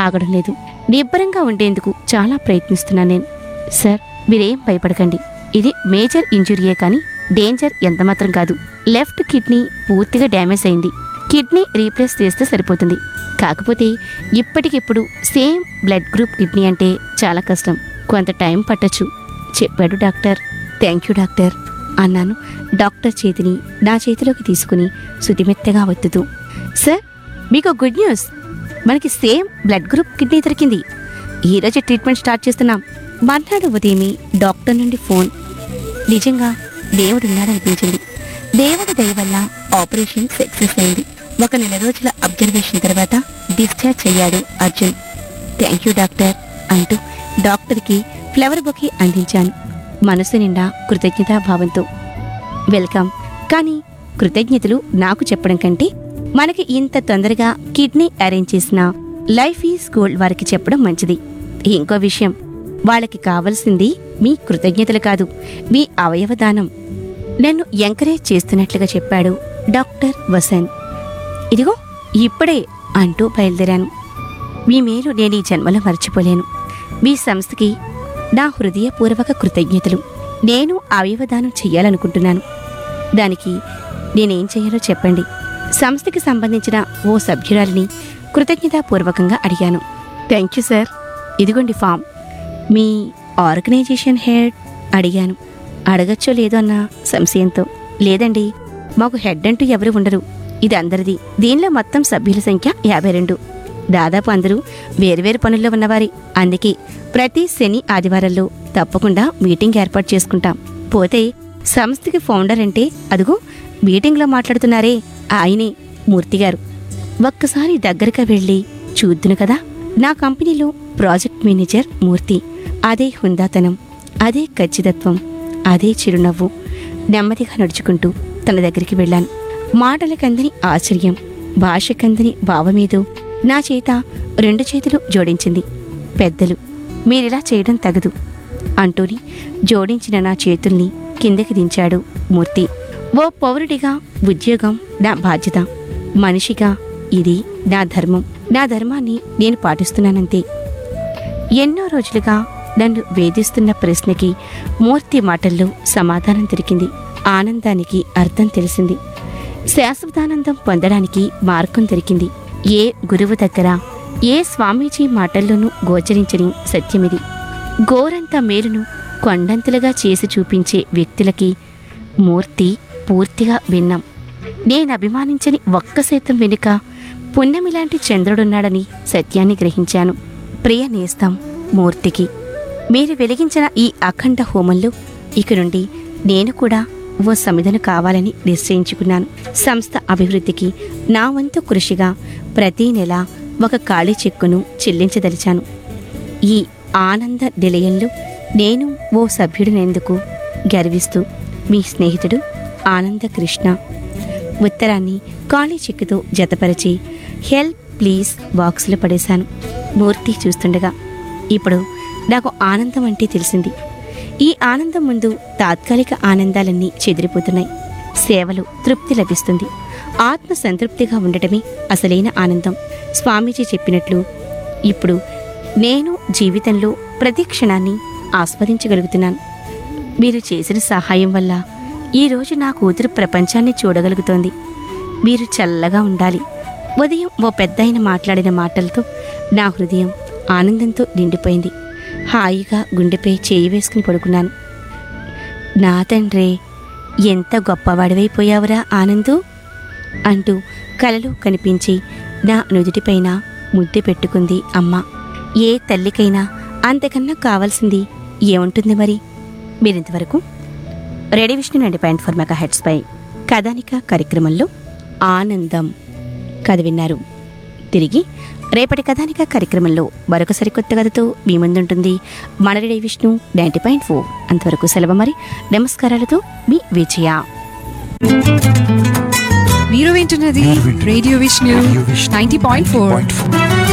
ఆగడం లేదు నిబ్బరంగా ఉండేందుకు చాలా ప్రయత్నిస్తున్నాను నేను సార్ మీరేం భయపడకండి ఇది మేజర్ ఇంజురీయే కానీ డేంజర్ ఎంతమాత్రం కాదు లెఫ్ట్ కిడ్నీ పూర్తిగా డ్యామేజ్ అయింది కిడ్నీ రీప్లేస్ చేస్తే సరిపోతుంది కాకపోతే ఇప్పటికిప్పుడు సేమ్ బ్లడ్ గ్రూప్ కిడ్నీ అంటే చాలా కష్టం కొంత టైం పట్టొచ్చు చెప్పాడు డాక్టర్ థ్యాంక్ యూ డాక్టర్ అన్నాను డాక్టర్ చేతిని నా చేతిలోకి తీసుకుని శుతిమెత్తగా ఒత్తుతూ సార్ మీకు గుడ్ న్యూస్ మనకి సేమ్ బ్లడ్ గ్రూప్ కిడ్నీ దొరికింది ఈరోజు ట్రీట్మెంట్ స్టార్ట్ చేస్తున్నాం మర్నాడు ఉదయమే డాక్టర్ నుండి ఫోన్ నిజంగా దేవుడు ఉన్నాడనిపించింది దేవుడి దయ వల్ల ఆపరేషన్ సక్సెస్ అయింది ఒక నెల రోజుల అబ్జర్వేషన్ తర్వాత డిశ్చార్జ్ అయ్యాడు అర్జున్ థ్యాంక్ యూ డాక్టర్ అంటూ డాక్టర్కి ఫ్లవర్ బొకే అందించాను మనసు నిండా కృతజ్ఞతాభావంతో వెల్కమ్ కానీ కృతజ్ఞతలు నాకు చెప్పడం కంటే మనకి ఇంత తొందరగా కిడ్నీ అరేంజ్ చేసిన లైఫ్ ఈజ్ గోల్డ్ వారికి చెప్పడం మంచిది ఇంకో విషయం వాళ్ళకి కావలసింది మీ కృతజ్ఞతలు కాదు మీ అవయవదానం నన్ను ఎంకరేజ్ చేస్తున్నట్లుగా చెప్పాడు డాక్టర్ వసన్ ఇదిగో ఇప్పుడే అంటూ బయలుదేరాను మీ మేలు నేను ఈ జన్మలో మర్చిపోలేను మీ సంస్థకి నా హృదయపూర్వక కృతజ్ఞతలు నేను అవయవదానం చెయ్యాలనుకుంటున్నాను దానికి నేనేం చేయాలో చెప్పండి సంస్థకి సంబంధించిన ఓ సభ్యురాలిని కృతజ్ఞతాపూర్వకంగా అడిగాను థ్యాంక్ యూ సార్ ఇదిగోండి ఫామ్ మీ ఆర్గనైజేషన్ హెడ్ అడిగాను అడగచ్చో లేదో అన్న సంశయంతో లేదండి మాకు హెడ్ అంటూ ఎవరు ఉండరు ఇది అందరిది దీనిలో మొత్తం సభ్యుల సంఖ్య యాభై రెండు దాదాపు అందరూ వేర్వేరు పనుల్లో ఉన్నవారి అందుకే ప్రతి శని ఆదివారాల్లో తప్పకుండా మీటింగ్ ఏర్పాటు చేసుకుంటాం పోతే సంస్థకి ఫౌండర్ అంటే అదుగో మీటింగ్లో మాట్లాడుతున్నారే ఆయనే మూర్తిగారు ఒక్కసారి దగ్గరగా వెళ్ళి చూద్దును కదా నా కంపెనీలో ప్రాజెక్ట్ మేనేజర్ మూర్తి అదే హుందాతనం అదే ఖచ్చితత్వం అదే చిరునవ్వు నెమ్మదిగా నడుచుకుంటూ తన దగ్గరికి వెళ్ళాను మాటలకందని ఆశ్చర్యం భాషకందని భావమేదో నా చేత రెండు చేతులు జోడించింది పెద్దలు మీరిలా చేయడం తగదు అంటూని జోడించిన నా చేతుల్ని కిందకి దించాడు మూర్తి ఓ పౌరుడిగా ఉద్యోగం నా బాధ్యత మనిషిగా ఇది నా ధర్మం నా ధర్మాన్ని నేను పాటిస్తున్నానంతే ఎన్నో రోజులుగా నన్ను వేధిస్తున్న ప్రశ్నకి మూర్తి మాటల్లో సమాధానం దొరికింది ఆనందానికి అర్థం తెలిసింది శాశ్వతానందం పొందడానికి మార్గం దొరికింది ఏ గురువు దగ్గర ఏ స్వామీజీ మాటల్లోనూ గోచరించని సత్యమిది గోరంత మేలును కొండంతలుగా చేసి చూపించే వ్యక్తులకి మూర్తి పూర్తిగా విన్నాం నేను అభిమానించని ఒక్క శాతం వెనుక పుణ్యమిలాంటి చంద్రుడున్నాడని సత్యాన్ని గ్రహించాను ప్రియ నేస్తాం మూర్తికి మీరు వెలిగించిన ఈ అఖండ హోమంలో ఇక నుండి నేను కూడా ఓ సమిధను కావాలని నిశ్చయించుకున్నాను సంస్థ అభివృద్ధికి నా వంతు కృషిగా ప్రతి నెల ఒక ఖాళీ చెక్కును చెల్లించదలిచాను ఈ ఆనంద నిలయంలో నేను ఓ సభ్యుడినేందుకు గర్విస్తూ మీ స్నేహితుడు ఆనంద కృష్ణ ఉత్తరాన్ని ఖాళీ చెక్కుతో జతపరిచి హెల్ప్ ప్లీజ్ బాక్స్లో పడేశాను మూర్తి చూస్తుండగా ఇప్పుడు నాకు ఆనందం అంటే తెలిసింది ఈ ఆనందం ముందు తాత్కాలిక ఆనందాలన్నీ చెదిరిపోతున్నాయి సేవలు తృప్తి లభిస్తుంది ఆత్మ సంతృప్తిగా ఉండటమే అసలైన ఆనందం స్వామీజీ చెప్పినట్లు ఇప్పుడు నేను జీవితంలో ప్రతి క్షణాన్ని ఆస్వాదించగలుగుతున్నాను మీరు చేసిన సహాయం వల్ల ఈరోజు నా కూతురు ప్రపంచాన్ని చూడగలుగుతోంది మీరు చల్లగా ఉండాలి ఉదయం ఓ పెద్దాయన మాట్లాడిన మాటలతో నా హృదయం ఆనందంతో నిండిపోయింది హాయిగా గుండెపై చేయి వేసుకుని పడుకున్నాను నా తండ్రే ఎంత గొప్పవాడివైపోయావురా ఆనందు అంటూ కలలో కనిపించి నా నుదుటిపైన ముద్దు పెట్టుకుంది అమ్మ ఏ తల్లికైనా అంతకన్నా కావాల్సింది ఏముంటుంది మరి మీరింతవరకు radio Vishnu ninety point four mega హెడ్స్పై కథానిక కార్యక్రమంలో ఆనందం కథ విన్నారు తిరిగి రేపటి కథానిక కార్యక్రమంలో మరొక సరికొత్త కథతో మీ ముందుంటుంది మన radio Vishnu ninety point four అంతవరకు సెలవు మరి నమస్కారాలతో మీ విజయ మీరు వింటున్నది మీరు వింటున్నది radio Vishnu radio Vishnu ninety point four point four